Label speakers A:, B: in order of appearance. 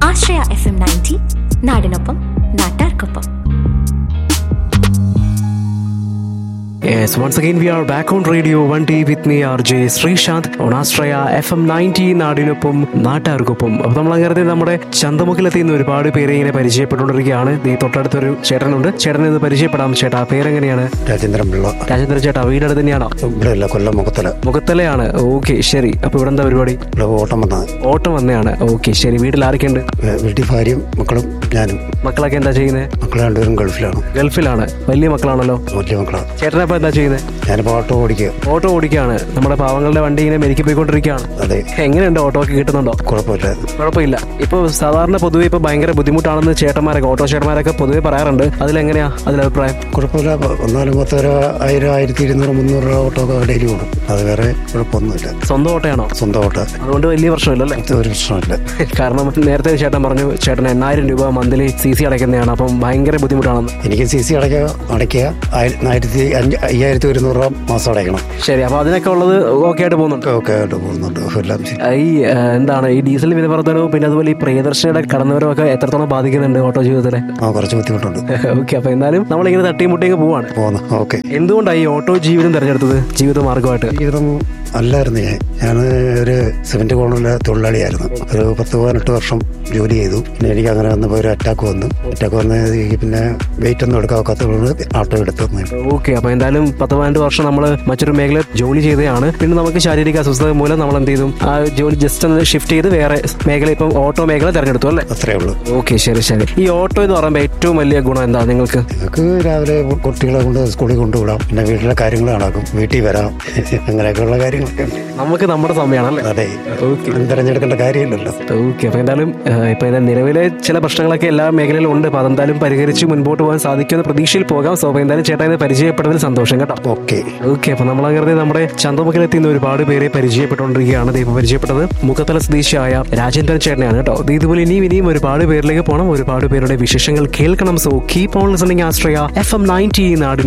A: ആശ്രയ F M ninety നാടിനൊപ്പം നാട്ടാർക്കൊപ്പം
B: Yes, once again we are back on Radio 1D with me RJ Sreesanth on Astraya FM 90 നാടിനൊപ്പം നാട്ടുകാർക്കൊപ്പം അപ്പോൾ നമ്മൾ അങ്ങനെ നമ്മുടെ ചന്തമുക്കിലെത്തി ഇന്ന് ഒരുപാട് പേരെ ഇങ്ങനെ പരിചയപ്പെട്ടുകൊണ്ടിരിക്കുകയാണ് ഈ തൊട്ടടുത്തൊരു ചേട്ടനുണ്ട് ചേട്ടനെ ഒന്ന് പരിചയപ്പെടാം ചേട്ടാ പേരെങ്ങനെയാണ്
C: രാജേന്ദ്രൻ പിള്ള
B: രാജേന്ദ്രൻ ചേട്ടാ വീടടുത്ത് തന്നെയാണോ
C: ഇവിടെ അല്ല കൊല്ലം മുഖത്തല
B: മുഖത്തലയാണ് ഓക്കെ ശരി അപ്പോൾ ഇവിടെ എന്താ പരിപാടി
C: ഇവിടെ ഓട്ടം വന്നത്
B: ഓട്ടം വന്നതാണ് ഓക്കെ ശരി വീട്ടിൽ ആരൊക്കെയുണ്ട്
C: വീട്ടിൽ ഭാര്യയും മക്കളും ഞാനും
B: മക്കളൊക്കെ എന്താ ചെയ്യുന്നത്
C: മക്കളെ രണ്ടുപേരും ഗൾഫിലാണ്
B: ഗൾഫിലാണ് വലിയ മക്കളാണല്ലോ
C: വലിയ മക്കളാണ്
B: ചേട്ടനപ്പോൾ എന്താ ചെയ്യുന്നത്
C: ഞാനിപ്പോൾ ഓട്ടോ ഓടിക്കുക
B: ഓട്ടോ ഓടിക്കുകയാണ് നമ്മുടെ പാവങ്ങളുടെ വണ്ടി ഇങ്ങനെ മെരുക്കി പോയിക്കൊണ്ടിരിക്കുകയാണ്
C: അതെ
B: എങ്ങനെയുണ്ട് ഓട്ടോ ഒക്കെ കിട്ടുന്നുണ്ടോ
C: കുഴപ്പമില്ല
B: കുഴപ്പമില്ല ഇപ്പോൾ സാധാരണ പൊതുവെ ഇപ്പോൾ ഭയങ്കര ബുദ്ധിമുട്ടാണെന്ന് ചേട്ടന്മാരൊക്കെ ഓട്ടോ ചേട്ടന്മാരൊക്കെ പൊതുവെ പറയാറുണ്ട് അതിലെങ്ങനെയാ അതിൽ അഭിപ്രായം
C: കുഴപ്പമില്ല ഒന്നാലും പത്ത് ഒരു ആയിരം ആയിരത്തി ഇരുന്നൂറ് മുന്നൂറ് രൂപ ഓട്ടോ ഒക്കെ ഡെയിലി കൊടുക്കും അത് വേറെ കുഴപ്പമൊന്നുമില്ല
B: സ്വന്തം ഓട്ടോയാണോ
C: സ്വന്തം ഓട്ടോ
B: അതുകൊണ്ട് വലിയ പ്രശ്നമില്ലല്ലേ
C: ഇത് ഒരു പ്രശ്നമില്ല
B: കാരണം നേരത്തെ ചേട്ടൻ പറഞ്ഞു ചേട്ടൻ എണ്ണായിരം രൂപ മന്ത്ലി സി സി അടയ്ക്കുന്നതാണ് അപ്പം ഭയങ്കര ബുദ്ധിമുട്ടാണെന്ന്
C: എനിക്ക് സി സി അടയ്ക്കുക അടയ്ക്കുക ആയിര- ആയിരത്തി അഞ്ച് അയ്യായിരത്തി ഒരുന്നൂറ് രൂപ മാസം അടയ്ക്കണം
B: ശരി അപ്പോൾ അതിനൊക്കെ ഉള്ളത് ഓക്കെ ആയിട്ട് പോകുന്നുണ്ട്
C: ഒക്കെ ഒക്കെ ആയിട്ട് പോകുന്നുണ്ട് എല്ലാം ശരി
B: ഈ ആ, എന്താണ് ഈ ഡീസൽ വില വർധനവും പിന്നെ അതുപോലെ ഈ പ്രിയദർശനയുടെ കടന്നുവരവും ഒക്കെ എത്രത്തോളം ബാധിക്കുന്നുണ്ട് ഓട്ടോ ജീവിതത്തിലെ
C: ആ കുറച്ച് ബുദ്ധിമുട്ടുണ്ട്
B: ഓക്കെ അപ്പോൾ എന്നാലും നമ്മളിങ്ങനെ തട്ടിയും മുട്ടിയും പോവാണ്
C: പോകുന്നു ഓക്കെ
B: എന്തുകൊണ്ടാണ് ഈ ഓട്ടോ ജീവിതം തിരഞ്ഞെടുത്തത് ജീവിത മാർഗമായിട്ട്
C: ജീവിതം അല്ലായിരുന്നു ഞാൻ ഞാൻ ഒരു സിമെന്റ് കോണറിലെ തൊഴിലാളിയായിരുന്നു ഒരു പത്ത് പതിനെട്ട് വർഷം ജോലി ചെയ്തു പിന്നെ എനിക്ക് അങ്ങനെ വന്നപ്പോൾ ഒരു അറ്റാക്ക് വന്നു അറ്റാക്ക് വന്ന പിന്നെ വെയിറ്റ് ഒന്നും എടുക്കാൻ ഒക്കാത്തതുകൊണ്ട് ആട്ടോ എടുത്തു വന്നു.
B: ഓക്കെ അപ്പൊ എന്തായാലും പത്ത് പതിനെട്ട് വർഷം നമ്മൾ മറ്റൊരു മേഖല ജോലി ചെയ്തതാണ് പിന്നെ നമുക്ക് ശാരീരിക അസ്വസ്ഥത മൂലം നമ്മൾ എന്ത് ചെയ്തു ആ ജോലി ജസ്റ്റ് ഒന്ന് ഷിഫ്റ്റ് ചെയ്ത് വേറെ മേഖല ഇപ്പം ഓട്ടോ മേഖല തിരഞ്ഞെടുത്തു അല്ലേ
C: അത്രേ ഉള്ളൂ
B: ഓക്കെ ശരി ശരി ഈ ഓട്ടോ എന്ന് പറയുമ്പോൾ ഏറ്റവും വലിയ ഗുണം എന്താ നിങ്ങൾക്ക്
C: നിങ്ങൾക്ക് രാവിലെ കുട്ടികളെ കൊണ്ട് സ്കൂളിൽ കൊണ്ടുവിടാം പിന്നെ വീട്ടിലെ കാര്യങ്ങൾ നടക്കും വീട്ടിൽ വരാം അങ്ങനെയൊക്കെയുള്ള കാര്യങ്ങളൊക്കെ ഉണ്ട്
B: നമുക്ക് നമ്മുടെ സമയമാണല്ലേ
C: അതെ
B: ഓക്കെ
C: അത് തിരഞ്ഞെടുക്കേണ്ട കാര്യമില്ലല്ലോ
B: ഓക്കെ അപ്പൊ എന്തായാലും ഏഹ്, ഇപ്പൊ എന്താ നിലവിലെ ചില പ്രശ്നങ്ങളൊക്കെ എല്ലാ മേഖലയിലും ഉണ്ട് അപ്പൊ അതെന്തായാലും പരിഹരിച്ച് മുൻപോട്ട് പോകാൻ സാധിക്കുമെന്ന പ്രതീക്ഷയിൽ പോകാം സോ അപ്പൊ എന്തായാലും ചേട്ടാ ഇത് പരിചയപ്പെട്ടതിൽ സന്തോഷം കേട്ടോ
C: ഓക്കെ
B: ഓക്കെ അപ്പൊ നമ്മൾ അങ്ങനെ നമ്മുടെ ചന്തമുഖിലെത്തി ഇന്ന് ഒരുപാട് പേരെ പരിചയപ്പെട്ടുകൊണ്ടിരിക്കുകയാണ് ദേ ഇപ്പൊ പരിചയപ്പെട്ടത് മുഖത്തല സ്വദേശിയായ രാജേന്ദ്രൻ ചേട്ടനെയാണ് കേട്ടോ ദേ ഇതുപോലെ ഇനിയും ഇനിയും ഒരുപാട് പേരിലേക്ക് പോകണം ഒരുപാട് പേരുടെ വിശേഷങ്ങൾ കേൾക്കണം so keep on listening Ashraya F M ninety നാടിന്